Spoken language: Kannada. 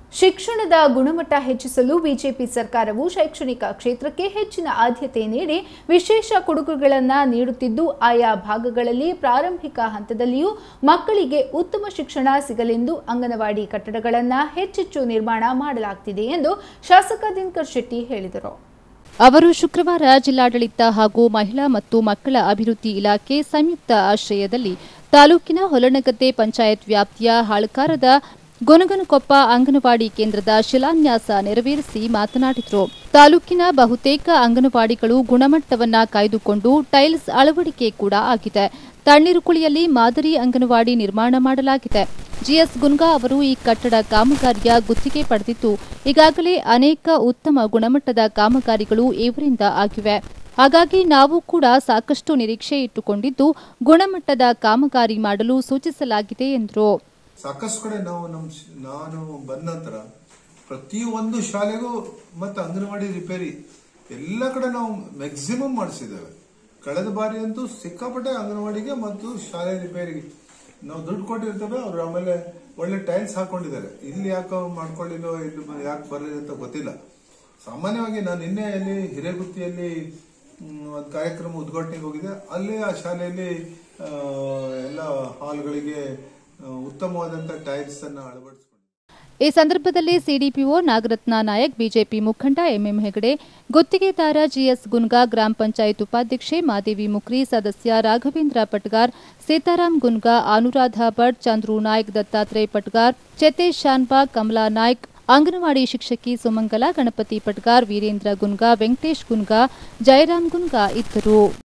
ಶಿಕ್ಷಣದ ಗುಣಮಟ್ಟ ಹೆಚ್ಚಿಸಲು ಬಿಜೆಪಿ ಸರ್ಕಾರವು ಶೈಕ್ಷಣಿಕ ಕ್ಷೇತ್ರಕ್ಕೆ ಹೆಚ್ಚಿನ ಆದ್ಯತೆ ನೀಡಿ ವಿಶೇಷ ಕೊಡುಗೆಗಳನ್ನು ನೀಡುತ್ತಿದ್ದು ಆಯಾ ಭಾಗಗಳಲ್ಲಿ ಪ್ರಾರಂಭಿಕ ಹಂತದಲ್ಲಿಯೂ ಮಕ್ಕಳಿಗೆ ಉತ್ತಮ ಶಿಕ್ಷಣ ಸಿಗಲೆಂದು ಅಂಗನವಾಡಿ ಕಟ್ಟಡಗಳನ್ನು ಹೆಚ್ಚೆಚ್ಚು ನಿರ್ಮಾಣ ಮಾಡಲಾಗುತ್ತಿದೆ ಎಂದು ಶಾಸಕ ದಿನಕರ್ ಶೆಟ್ಟಿ ಹೇಳಿದರು ಅವರು ಶುಕ್ರವಾರ ಜಿಲ್ಲಾಡಳಿತ ಹಾಗೂ ಮಹಿಳಾ ಮತ್ತು ಮಕ್ಕಳ ಅಭಿವೃದ್ಧಿ ಇಲಾಖೆ ಸಂಯುಕ್ತ ಆಶ್ರಯದಲ್ಲಿ ತಾಲೂಕಿನ ಹೊಲನಗದ್ದೆ ಪಂಚಾಯತ್ ವ್ಯಾಪ್ತಿಯ ಹಾಳ್ಕಾರದ ಗೊನಗನಕೊಪ್ಪ ಅಂಗನವಾಡಿ ಕೇಂದ್ರದ ಶಿಲಾನ್ಯಾಸ ನೆರವೇರಿಸಿ ಮಾತನಾಡಿದರು ತಾಲೂಕಿನ ಬಹುತೇಕ ಅಂಗನವಾಡಿಗಳು ಗುಣಮಟ್ಟವನ್ನ ಕಾಯ್ದುಕೊಂಡು ಟೈಲ್ಸ್ ಅಳವಡಿಕೆ ಕೂಡ ಆಗಿದೆ ತಣ್ಣೀರುಕುಳಿಯಲ್ಲಿ ಮಾದರಿ ಅಂಗನವಾಡಿ ನಿರ್ಮಾಣ ಮಾಡಲಾಗಿದೆ ಜಿಎಸ್ ಗುನ್ಗಾ ಅವರು ಈ ಕಟ್ಟಡ ಕಾಮಗಾರಿಯ ಗುತ್ತಿಗೆ ಪಡೆದಿದ್ದು ಈಗಾಗಲೇ ಅನೇಕ ಉತ್ತಮ ಗುಣಮಟ್ಟದ ಕಾಮಗಾರಿಗಳು ಇವರಿಂದ ಆಗಿವೆ ಹಾಗಾಗಿ ನಾವು ಕೂಡ ಸಾಕಷ್ಟು ನಿರೀಕ್ಷೆ ಇಟ್ಟುಕೊಂಡಿದ್ದು ಗುಣಮಟ್ಟದ ಕಾಮಗಾರಿ ಮಾಡಲು ಸೂಚಿಸಲಾಗಿದೆ ಎಂದರು ಸಾಕಷ್ಟು ಕಡೆ ನಾವು ನಮ್ ಶ್- ನಾನು ಬಂದ ನಂತರ ಪ್ರತಿಯೊಂದು ಶಾಲೆಗೂ ಮತ್ತೆ ಅಂಗನವಾಡಿ ರಿಪೇರಿ ಎಲ್ಲ ಕಡೆ ನಾವು ಮ್ಯಾಕ್ಸಿಮಮ್ ಮಾಡಿಸಿದ್ದೇವೆ ಕಳೆದ ಬಾರಿ ಅಂತೂ ಸಿಕ್ಕಾಪಟ್ಟೆ ಅಂಗನವಾಡಿಗೆ ಮತ್ತು ಶಾಲೆ ರಿಪೇರಿಗೆ ನಾವು ದುಡ್ಡು ಕೊಟ್ಟಿರ್ತೇವೆ ಅವ್ರು ಆಮೇಲೆ ಒಳ್ಳೆ ಟೈಲ್ಸ್ ಹಾಕೊಂಡಿದ್ದಾರೆ ಇಲ್ಲಿ ಯಾಕೆ ಮಾಡ್ಕೊಳ್ಳಿಲ್ಲೋ ಇಲ್ಲಿ ಯಾಕೆ ಬರಲಿಲ್ಲ ಅಂತ ಗೊತ್ತಿಲ್ಲ ಸಾಮಾನ್ಯವಾಗಿ ನಾನು ನಿನ್ನೆ ಅಲ್ಲಿ ಹಿರೇಗುತ್ತಿಯಲ್ಲಿ ಮ್, ಒಂದು ಕಾರ್ಯಕ್ರಮ ಉದ್ಘಾಟನೆಗೆ ಹೋಗಿದೆ ಅಲ್ಲಿ ಆ ಶಾಲೆಯಲ್ಲಿ ಆ, ಎಲ್ಲ ಹಾಲ್ಗಳಿಗೆ ಆ, ಉತ್ತಮವಾದಂತ ಟೈಲ್ಸ್ ಅನ್ನ ಅಳವಡಿಸಿಕೊಂಡು ಈ ಸಂದರ್ಭದಲ್ಲಿ ಸಿಡಿಪಿಒ ನಾಗರತ್ನ ನಾಯಕ್ ಬಿಜೆಪಿ ಮುಖಂಡ ಎಂಎಂ ಹೆಗಡೆ ಗುತ್ತಿಗೆದಾರ ಜಿಎಸ್ ಗುನ್ಗಾ ಗ್ರಾಮ ಪಂಚಾಯತ್ ಉಪಾಧ್ಯಕ್ಷೆ ಮಾದೇವಿ ಮುಕ್ರಿ ಸದಸ್ಯ ರಾಘವೇಂದ್ರ ಪಟ್ಗಾರ್ ಸೀತಾರಾಮ್ ಗುನ್ಗಾ ಅನುರಾಧ ಭಟ್ ಚಂದ್ರು ನಾಯ್ಕ್ ದತ್ತಾತ್ರೇಯ ಪಟ್ಗಾರ್ ಚೇತೇಶ್ ಶಾನ್ಬಾಗ್ ಕಮಲಾ ನಾಯ್ಕ್ ಅಂಗನವಾಡಿ ಶಿಕ್ಷಕಿ ಸುಮಂಗಲ ಗಣಪತಿ ಪಟ್ಗಾರ್ ವೀರೇಂದ್ರ ಗುನ್ಗಾ ವೆಂಕಟೇಶ್ ಗುನ್ಗಾ ಜಯರಾಮ್ ಗುನ್ಗಾ ಇದ್ದರು